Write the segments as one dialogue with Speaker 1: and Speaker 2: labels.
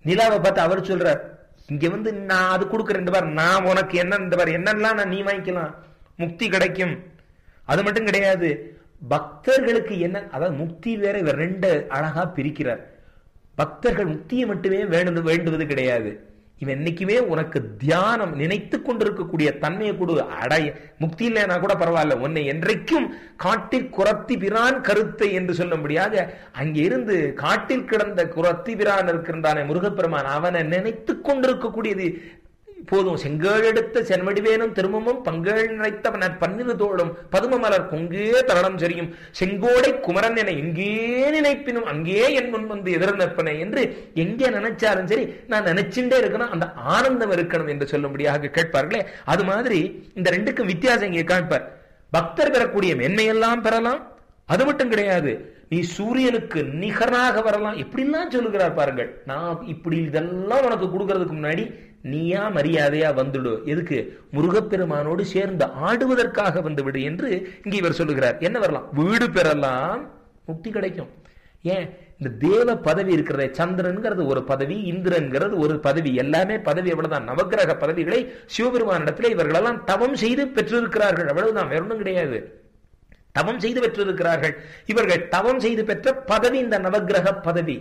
Speaker 1: நிலாவை பார்த்து அவர் சொல்றார் இங்க வந்து நான் அது கொடுக்குறேன் இந்த பார் நான் உனக்கு என்ன இந்த பார் என்னெல்லாம் நான் நீ வாங்கிக்கலாம் முக்தி கிடைக்கும் அது மட்டும் கிடையாது பக்தர்களுக்கு என்ன அதாவது முக்தி வேற இவர் ரெண்டு அழகா பிரிக்கிறார் பக்தர்கள் முக்தியை மட்டுமே வேண்டு வேண்டுவது கிடையாது இவன் என்னைக்குமே உனக்கு தியானம் நினைத்து கொண்டிருக்கக்கூடிய தன்மையை கொடு அடைய முக்தி இல்லைனா கூட பரவாயில்ல உன்னை என்றைக்கும் காட்டில் குரத்தி பிரான் கருத்தை என்று சொல்லும்படியாக அங்கே இருந்து காட்டில் கிடந்த குரத்தி பிரான் இருக்கின்றானே முருகப்பெருமான் அவனை நினைத்து கொண்டிருக்கக்கூடியது போதும் செங்கேள் எடுத்த சென்மடிவேனும் திரும்பமும் பங்கேள் நிறைத்தவனர் பன்னிரு தோளும் பதும மலர் கொங்கே தரணம் சரியும் செங்கோடை குமரன் என எங்கே நினைப்பினும் அங்கே என் முன் வந்து எதிர் நிற்பனை என்று எங்கே நினைச்சாலும் சரி நான் நினைச்சுட்டே இருக்கணும் அந்த ஆனந்தம் இருக்கணும் என்று சொல்லும்படியாக கேட்பார்களே அது மாதிரி இந்த ரெண்டுக்கும் வித்தியாசம் இங்கே காண்பார் பக்தர் பெறக்கூடிய மென்மையெல்லாம் பெறலாம் அது மட்டும் கிடையாது நீ சூரியனுக்கு நிகராக வரலாம் எப்படிலாம் சொல்லுகிறார் பாருங்கள் நான் இப்படி இதெல்லாம் உனக்கு கொடுக்கறதுக்கு முன்னாடி நீயா மரியாதையா வந்துடு எதுக்கு முருகப்பெருமானோடு சேர்ந்து ஆடுவதற்காக வந்து விடு என்று இங்கே இவர் சொல்லுகிறார் என்ன வரலாம் வீடு பெறலாம் முக்தி கிடைக்கும் ஏன் இந்த தேவ பதவி இருக்கிறதே சந்திரன்கிறது ஒரு பதவி இந்திரன்கிறது ஒரு பதவி எல்லாமே பதவி அவ்வளவுதான் நவகிரக பதவிகளை சிவபெருமானிடத்துல இவர்களெல்லாம் தவம் செய்து பெற்றிருக்கிறார்கள் அவ்வளவுதான் வேற ஒன்றும் கிடையாது தவம் செய்து பெற்றிருக்கிறார்கள் இவர்கள் தவம் செய்து பெற்ற பதவி இந்த நவகிரக பதவி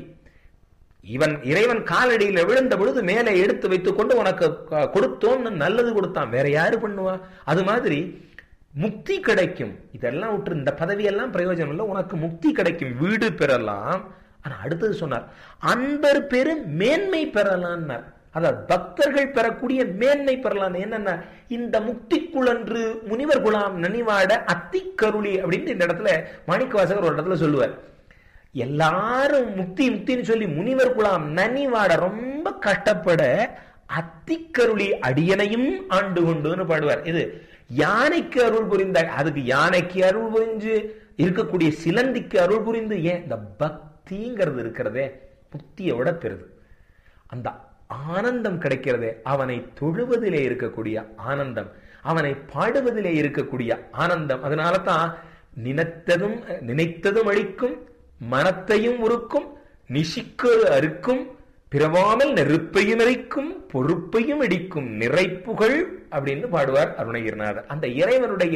Speaker 1: இவன் இறைவன் காலடியில் விழுந்த பொழுது மேலே எடுத்து வைத்துக் கொண்டு உனக்கு கொடுத்தோம்னு நல்லது கொடுத்தான் வேற யாரு பண்ணுவா அது மாதிரி முக்தி கிடைக்கும் இதெல்லாம் விட்டு இந்த பதவியெல்லாம் பிரயோஜனம் இல்லை உனக்கு முக்தி கிடைக்கும் வீடு பெறலாம் ஆனா அடுத்தது சொன்னார் அன்பர் பெரு மேன்மை பெறலான்னார் அதாவது பக்தர்கள் பெறக்கூடிய மேன்மை பெறலாம் என்னன்னா இந்த முக்திக்குழன்று முனிவர் குலாம் நனிவாட அத்திக்கருளி அப்படின்னு இந்த இடத்துல மாணிக்கவாசகர் ஒரு இடத்துல சொல்லுவார் எல்லாரும் முக்தி முக்தின்னு சொல்லி முனிவர் குலாம் நனிவாட ரொம்ப கஷ்டப்பட அத்திக்கருளி அடியனையும் ஆண்டு கொண்டுன்னு பாடுவார் இது யானைக்கு அருள் புரிந்த அதுக்கு யானைக்கு அருள் புரிஞ்சு இருக்கக்கூடிய சிலந்திக்கு அருள் புரிந்து ஏன் இந்த பக்திங்கிறது இருக்கிறதே முக்தியை விட பெறுது அந்த ஆனந்தம் கிடைக்கிறதே அவனை தொழுவதிலே இருக்கக்கூடிய ஆனந்தம் அவனை பாடுவதிலே இருக்கக்கூடிய ஆனந்தம் அதனால தான் நினைத்ததும் நினைத்ததும் அளிக்கும் மனத்தையும் உருக்கும் நிசிக்கு அறுக்கும் பிறவாமல் நெருப்பையும் எரிக்கும் பொறுப்பையும் இடிக்கும் நிறைப்புகள் அப்படின்னு பாடுவார் அருணகிரிநாதர் அந்த இறைவனுடைய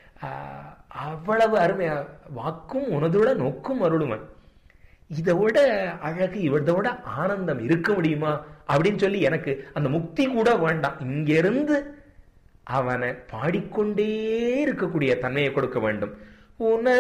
Speaker 1: அவ்வளவு அருமையா வாக்கும் உனதோட நோக்கும் அருளுவன் இதை விட அழகு இதை விட ஆனந்தம் இருக்க முடியுமா அப்படின்னு சொல்லி எனக்கு அந்த முக்தி கூட வேண்டாம் இங்கிருந்து அவனை பாடிக்கொண்டே இருக்கக்கூடிய தன்மையை கொடுக்க வேண்டும் உன